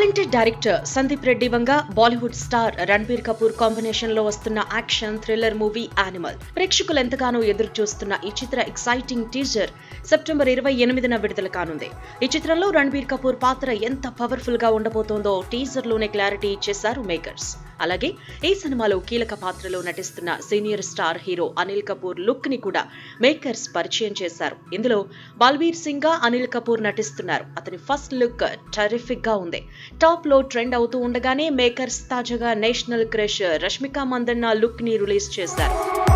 talented director Sandeep Reddy Vanga Bollywood star Ranbir Kapoor combination లో వస్తున్న action thriller movie animal ప్రేక్షకులు ఎంతగానో ఎదురు చూస్తున్న ఈ చిత్ర ఎక్సైటింగ్ టీజర్ సెప్టెంబర్ ఇరవై ఎనిమిదిన విడుదల కానుంది ఈ చిత్రంలో రణబీర్ కపూర్ పాత్ర ఎంత పవర్ఫుల్ గా ఉండబోతోందో టీజర్ లోనే క్లారిటీ ఇచ్చేశారు మేకర్స్ అలాగే ఈ సినిమాలో కీలక పాత్రలో నటిస్తున్న senior star hero Anil Kapoor look ని కూడా మేకర్స్ పరిచయం చేశారు ఇందులో బాల్వీర్ సింగ్ గా అనిల్ కపూర్ నటిస్తున్నారు అతని ఫస్ట్ లుక్ టెరిఫిక్ గా ఉంది టాప్ లో ట్రెండ్ అవుతూ ఉండగానే మేకర్స్ తాజాగా national crush Rashmika Mandanna look ని రిలీజ్ చేశారు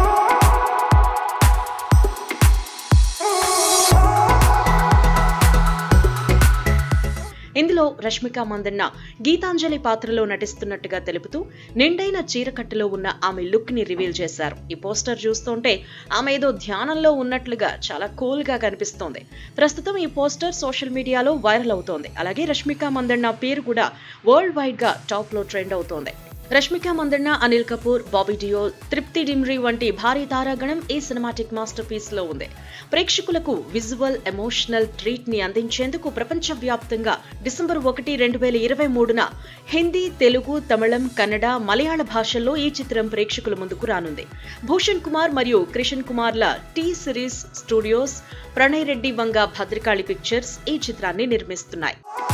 ఇందులో రష్మిక మందన్న గీతాంజలి పాత్రలో నటిస్తున్నట్టుగా తెలుపుతూ నిండైన చీరకట్టులో ఉన్న ఆమె లుక్ ని రివీల్ చేశారు ఈ పోస్టర్ చూస్తుంటే ఆమె ఏదో ధ్యానంలో ఉన్నట్లుగా చాలా కూల్ గా కనిపిస్తోంది ప్రస్తుతం ఈ పోస్టర్ సోషల్ మీడియాలో వైరల్ అవుతోంది అలాగే రష్మిక మందన్న పేరు కూడా వరల్డ్ వైడ్ గా టాప్ లో ట్రెండ్ అవుతోంది రష్మిక మందన్న అనిల్ కపూర్ బాబీ డియోల్ తృప్తి డిమ్రీ వంటి భారీ తారాగణం ఈ సినిమాటిక్ మాస్టర్ పీస్ లో ఉంది ప్రేక్షకులకు విజువల్ ఎమోషనల్ ట్రీట్ ని అందించేందుకు ప్రపంచవ్యాప్తంగా డిసెంబర్ ఒకటి రెండు వేల ఇరవై మూడున హిందీ తెలుగు తమిళం కన్నడ మలయాళ భాషల్లో ఈ చిత్రం ప్రేక్షకుల ముందుకు రానుంది భూషణ్ కుమార్ మరియు క్రిషన్ కుమార్ల T Series Studios Pranay Reddy Vanga Bhadrakali Pictures ఈ చిత్రాన్ని నిర్మిస్తున్నాయి